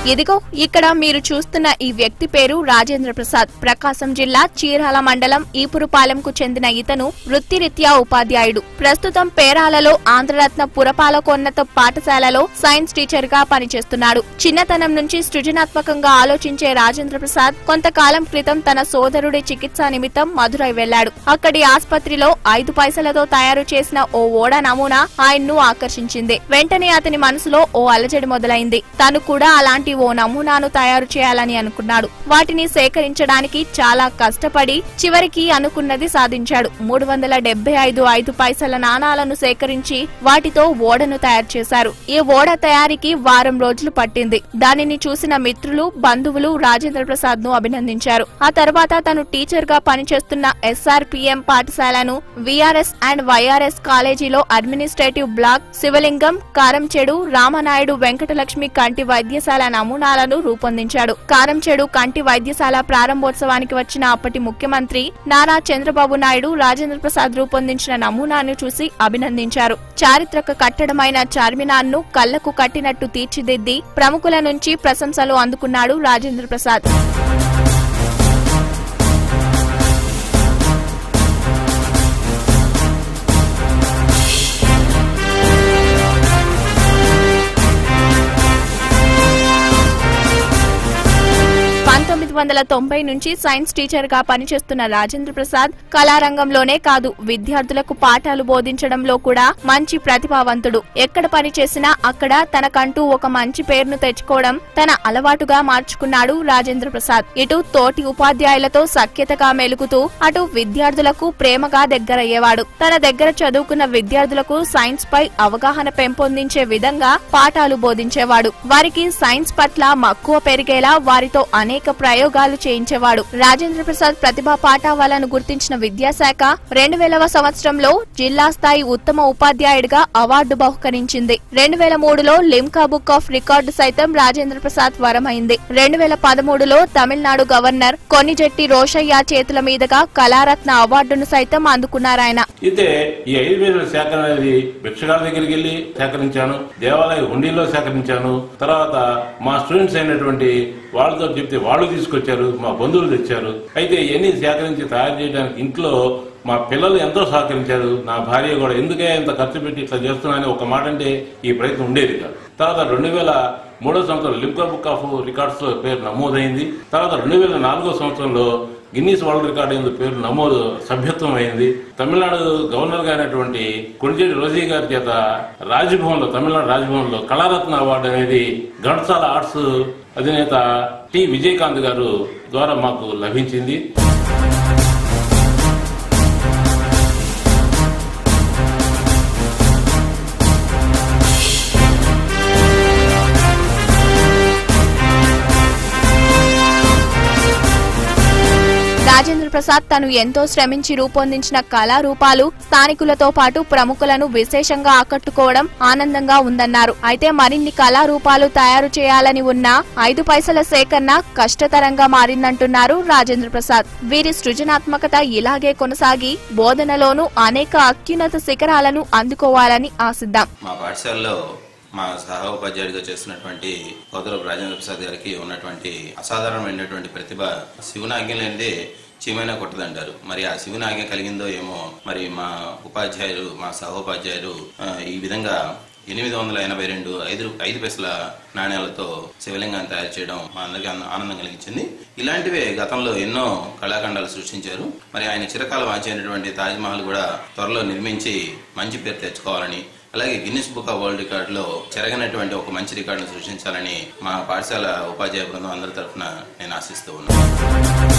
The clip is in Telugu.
ఇదిగో ఇక్కడ మీరు చూస్తున్న ఈ వ్యక్తి పేరు రాజేంద్ర ప్రసాద్ ప్రకాశం జిల్లా చీరాల మండలం ఈపురుపాలెంకు చెందిన ఇతను వృత్తిరీత్యా ఉపాధ్యాయుడు ప్రస్తుతం పేరాలలో ఆంధ్రరత్న పురపాలకోన్నత పాఠశాలలో సైన్స్ టీచర్ గా పనిచేస్తున్నాడు చిన్నతనం నుంచి సృజనాత్మకంగా ఆలోచించే రాజేంద్ర ప్రసాద్ కొంతకాలం క్రితం తన సోదరుడి చికిత్స నిమిత్తం మధురై వెళ్లాడు అక్కడి ఆసుపత్రిలో ఐదు పైసలతో తయారు చేసిన ఓ ఓడ నమూనా ఆయన్ను ఆకర్షించింది వెంటనే అతని మనసులో ఓ అలజడి మొదలైంది తాను కూడా అలాంటి ఓ నమూనాను తయారు చేయాలని అనుకున్నాడు వాటిని సేకరించడానికి చాలా కష్టపడి చివరికి అనుకున్నది సాధించాడు మూడు వందల డెబ్బై ఐదు ఐదు పైసల నాణాలను సేకరించి వాటితో ఓడను తయారు చేశారు ఈ ఓడ తయారీకి వారం రోజులు పట్టింది దానిని చూసిన మిత్రులు బంధువులు రాజేంద్ర ప్రసాద్ ను అభినందించారు ఆ తర్వాత తను టీచర్ గా పనిచేస్తున్న ఎస్ఆర్పిఎం పాఠశాలను విఆర్ఎస్ అండ్ వైఆర్ఎస్ కాలేజీలో అడ్మినిస్ట్రేటివ్ బ్లాక్ శివలింగం కారంచెడు రామనాయుడు వెంకటలక్ష్మి కంటి వైద్యశాల నమూనాలను రూపొందించాడు కారంచెడు కంటి వైద్యశాల ప్రారంభోత్సవానికి వచ్చిన అప్పటి ముఖ్యమంత్రి నారా చంద్రబాబు నాయుడు రాజేంద్ర ప్రసాద్ రూపొందించిన నమూనాను చూసి అభినందించారు చారిత్రక కట్టడమైన చార్మినార్ ను కళ్లకు కట్టినట్టు తీర్చిదిద్ది ప్రముఖుల నుంచి ప్రశంసలు అందుకున్నాడు రాజేంద్ర ప్రసాద్ పంతొమ్మిది వందల తొంభై నుంచి సైన్స్ టీచర్ గా పనిచేస్తున్న రాజేంద్ర ప్రసాద్ కళారంగంలోనే కాదు విద్యార్థులకు పాఠాలు బోధించడంలో కూడా మంచి ప్రతిభావంతుడు ఎక్కడ పని చేసినా అక్కడ తనకంటూ ఒక మంచి పేరును తెచ్చుకోవడం తన అలవాటుగా మార్చుకున్నాడు రాజేంద్ర ప్రసాద్ ఇటు తోటి ఉపాధ్యాయులతో సఖ్యతగా మెలుగుతూ అటు విద్యార్థులకు ప్రేమగా దగ్గరయ్యేవాడు తన దగ్గర చదువుకున్న విద్యార్థులకు సైన్స్ పై అవగాహన పెంపొందించే విధంగా పాఠాలు బోధించేవాడు వారికి సైన్స్ పట్ల మక్కువ పెరిగేలా వారితో అనేక ప్రయోగాలు చేయించేవాడు రాజేంద్ర ప్రసాద్ ప్రతిభా పాఠవాలను గుర్తించిన విద్యాశాఖ రెండు వేలవ సంవత్సరంలో జిల్లా స్థాయి ఉత్తమ ఉపాధ్యాయుడిగా అవార్డు బహుకరించింది రెండు వేల మూడులో లిమ్కా బుక్ ఆఫ్ రికార్డు సైతం రాజేంద్ర ప్రసాద్ వరమైంది రెండు వేల పదమూడులో తమిళనాడు గవర్నర్ కొన్నిజెట్టి రోషయ్య చేతుల మీదుగా కళారత్న అవార్డును సైతం అందుకున్నారాయన అయితే ఈ ఐదు వేల సేకరణ అనేది భిక్షగాల దగ్గరికి వెళ్ళి సేకరించాను దేవాలయ హుండీలో సేకరించాను తర్వాత మా స్టూడెంట్స్ అయినటువంటి వాళ్ళతో చెప్తే వాళ్ళు తీసుకొచ్చారు మా బంధువులు తెచ్చారు అయితే ఇవన్నీ సేకరించి తయారు చేయడానికి ఇంట్లో మా పిల్లలు ఎంతో సహకరించారు నా భార్య కూడా ఎందుకే ఇంత ఖర్చు పెట్టి ఇట్లా చేస్తున్నానని ఒక మాట అంటే ఈ ప్రయత్నం ఉండేది కాదు తర్వాత రెండు వేల మూడో సంవత్సరం లిమ్కా బుక్ ఆఫ్ రికార్డ్స్ లో పేరు నమోదైంది తర్వాత రెండు వేల నాలుగో సంవత్సరంలో గిన్నీస్ వరల్డ్ రికార్డ్ అయింది పేరు నమోదు సభ్యత్వం అయింది తమిళనాడు గవర్నర్ గా అయినటువంటి కొణిజేటి రోజీ గారి చేత రాజ్భవన్ లో తమిళనాడు రాజ్భవన్ లో కళారత్న అవార్డు అనేది ఘంటసాల ఆర్ట్స్ అధినేత టి విజయకాంత్ గారు ద్వారా మాకు లభించింది రాజేంద్ర ప్రసాద్ తను ఎంతో శ్రమించి రూపొందించిన కళారూపాలు స్థానికులతో పాటు ప్రముఖులను విశేషంగా ఆకట్టుకోవడం ఆనందంగా ఉందన్నారు అయితే మరిన్ని కళారూపాలు తయారు చేయాలని ఉన్న ఐదు పైసల సేకరణ కష్టతరంగా మారిందంటున్నారు రాజేంద్ర ప్రసాద్ వీరి సృజనాత్మకత ఇలాగే కొనసాగి బోధనలోనూ అనేక అత్యున్నత శిఖరాలను అందుకోవాలని ఆశిద్దాం మా పాఠశాలలో మా సహ ఉపాధ్యాయుడిగా చేస్తున్నటువంటి కోదరపు రాజేంద్ర ప్రసాద్ గారికి ఉన్నటువంటి అసాధారణమైనటువంటి ప్రతిభ శివునాజ్ఞ లేనిదే చీమైనా కొట్టదంటారు మరి ఆ శివునాజ్ఞ కలిగిందో ఏమో మరి మా ఉపాధ్యాయులు మా సహోపాధ్యాయులు ఆ, ఈ విధంగా ఎనిమిది వందల ఎనభై రెండు ఐదు ఐదు పైసల నాణ్యాలతో శివలింగాన్ని తయారు చేయడం మా అందరికీ ఆనంద- ఆనందం కలిగించింది ఇలాంటివే గతంలో ఎన్నో కళాఖండాలు సృష్టించారు మరి ఆయన చిరకాల వాంఛైనటువంటి తాజ్ మహల్ కూడా త్వరలో నిర్మించి మంచి పేరు తెచ్చుకోవాలని అలాగే గిన్నిస్ బుక్ ఆఫ్ వరల్డ్ రికార్డులో చెరగనటువంటి ఒక మంచి రికార్డును సృష్టించాలని మా పాఠశాల ఉపాధ్యాయ బృందం అందరి తరఫున నేను ఆశిస్తూ ఉన్నాను